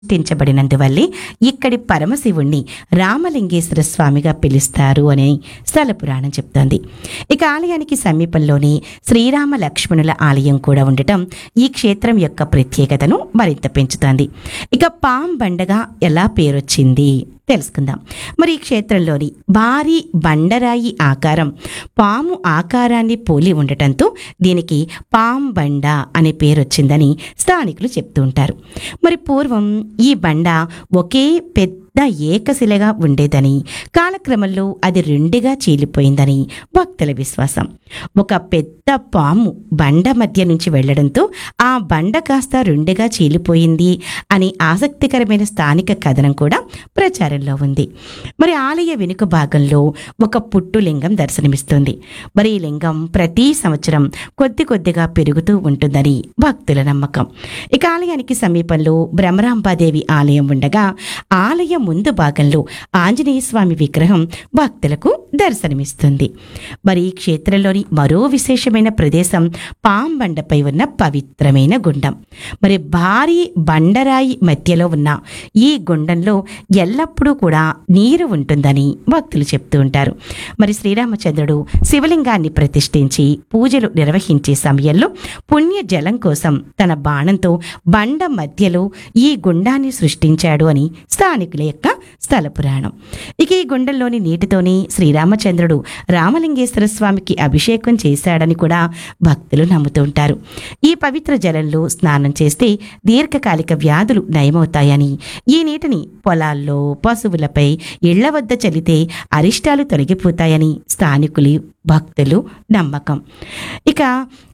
ప్రతిష్ఠించబడినందువల్లే ఇక్కడి పరమశివుణ్ణి రామలింగేశ్వర స్వామిగా పిలుస్తారు అని స్థల పురాణం చెప్తోంది ఇక ఆలయానికి సమీపంలోనే శ్రీరామ లక్ష్మణుల ఆలయం కూడా ఉండటం ఈ క్షేత్రం యొక్క ప్రత్యేకతను మరింత పెంచుతోంది ఇక పాం బండగా ఎలా పేరొచ్చింది తెలుసుకుందాం మరి ఈ క్షేత్రంలోని భారీ బండరాయి ఆకారం పాము ఆకారాన్ని పోలి ఉండటంతో దీనికి పాం బండ అనే పేరు వచ్చిందని స్థానికులు చెప్తూ ఉంటారు మరి పూర్వం ఈ బండ ఒకే పెద్ద ఏకశిలగా ఉండేదని కాలక్రమంలో అది రెండుగా చీలిపోయిందని భక్తుల విశ్వాసం ఒక పెద్ద పాము బండ మధ్య నుంచి వెళ్లడంతో ఆ బండ కాస్త రెండుగా చీలిపోయింది అని ఆసక్తికరమైన స్థానిక కథనం కూడా ప్రచారంలో ఉంది మరి ఆలయ వెనుక భాగంలో ఒక పుట్టు లింగం దర్శనమిస్తుంది మరి ఈ లింగం ప్రతి సంవత్సరం కొద్ది కొద్దిగా పెరుగుతూ ఉంటుందని భక్తుల నమ్మకం ఇక ఆలయానికి సమీపంలో భ్రమరాంబాదేవి ఆలయం ఉండగా ఆలయ ముందు భాగంలో ఆంజనేయ స్వామి విగ్రహం భక్తులకు దర్శనమిస్తుంది మరి ఈ క్షేత్రంలోని మరో విశేషమైన ప్రదేశం పాంబండపై ఉన్న పవిత్రమైన గుండం మరి భారీ బండరాయి మధ్యలో ఉన్న ఈ గుండంలో ఎల్లప్పుడూ కూడా నీరు ఉంటుందని భక్తులు చెప్తూ ఉంటారు మరి శ్రీరామచంద్రుడు శివలింగాన్ని ప్రతిష్ఠించి పూజలు నిర్వహించే సమయంలో పుణ్య జలం కోసం తన బాణంతో బండ మధ్యలో ఈ గుండాన్ని సృష్టించాడు అని స్థానికుల యొక్క స్థల పురాణం ఇక ఈ గుండంలోని నీటితోనే శ్రీరామచంద్రుడు రామలింగేశ్వర స్వామికి అభిషేకం చేశాడని కూడా భక్తులు నమ్ముతూ ఉంటారు ఈ పవిత్ర జలంలో స్నానం చేస్తే దీర్ఘకాలిక వ్యాధులు నయమవుతాయని ఈ నీటిని పొలాల్లో పశువులపై ఇళ్ల వద్ద చల్లితే అరిష్టాలు తొలగిపోతాయని స్థానికులు భక్తులు నమ్మకం ఇక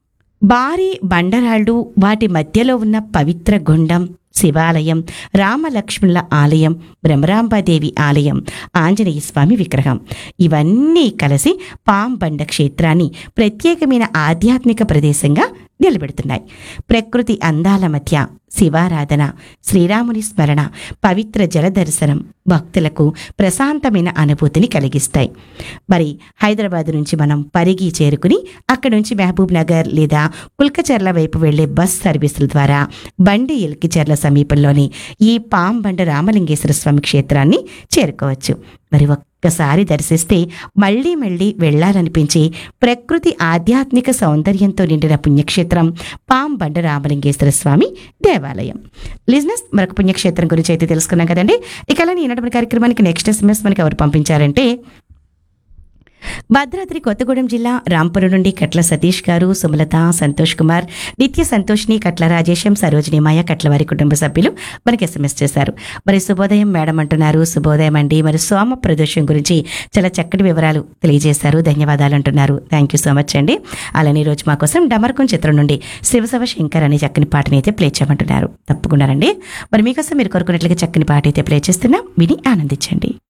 భారీ బండరాళ్ళు వాటి మధ్యలో ఉన్న పవిత్ర గుండం శివాలయం రామలక్ష్మణుల ఆలయం భ్రమరాంబాదేవి ఆలయం ఆంజనేయ స్వామి విగ్రహం ఇవన్నీ కలిసి పాంబండ క్షేత్రాన్ని ప్రత్యేకమైన ఆధ్యాత్మిక ప్రదేశంగా నిలబెడుతున్నాయి ప్రకృతి అందాల మధ్య శివారాధన శ్రీరాముని స్మరణ పవిత్ర జల దర్శనం భక్తులకు ప్రశాంతమైన అనుభూతిని కలిగిస్తాయి మరి హైదరాబాద్ నుంచి మనం పరిగి చేరుకుని అక్కడి నుంచి మహబూబ్ నగర్ లేదా కుల్కచర్ల వైపు వెళ్లే బస్ సర్వీసుల ద్వారా బండి ఎల్కిచర్ల సమీపంలోని ఈ పాంబండ రామలింగేశ్వర స్వామి క్షేత్రాన్ని చేరుకోవచ్చు మరి ఒక్కసారి దర్శిస్తే మళ్ళీ మళ్ళీ వెళ్ళాలనిపించే ప్రకృతి ఆధ్యాత్మిక సౌందర్యంతో నిండిన పుణ్యక్షేత్రం పాంబండ రామలింగేశ్వర స్వామి దేవాలయం లిజినెస్ మరొక పుణ్యక్షేత్రం గురించి అయితే తెలుసుకున్నాం కదండి ఇక అలా ఈనాటి కార్యక్రమానికి నెక్స్ట్ ఎస్ఎంఎస్ మనకి ఎవరు పంపించారంటే భద్రాద్రి కొత్తగూడెం జిల్లా రాంపురం నుండి కట్ల సతీష్ గారు సుమలత సంతోష్ కుమార్ నిత్య సంతోష్ని కట్ల రాజేశం సరోజిని మాయ కట్ల వారి కుటుంబ సభ్యులు మనకి ఎస్ఎంఎస్ చేశారు మరి శుభోదయం మేడం అంటున్నారు శుభోదయం అండి మరి సోమ ప్రదోషం గురించి చాలా చక్కటి వివరాలు తెలియజేశారు ధన్యవాదాలు అంటున్నారు థ్యాంక్ యూ సో మచ్ అండి అలానే ఈ రోజు మా కోసం డమర్కం చిత్రం నుండి శివశవ శంకర్ అనే చక్కని పాటని అయితే ప్లే చేయమంటున్నారు తప్పకుండానండి మరి మీకోసం మీరు కోరుకున్నట్లుగా చక్కని పాట అయితే ప్లే చేస్తున్నాం విని ఆనందించండి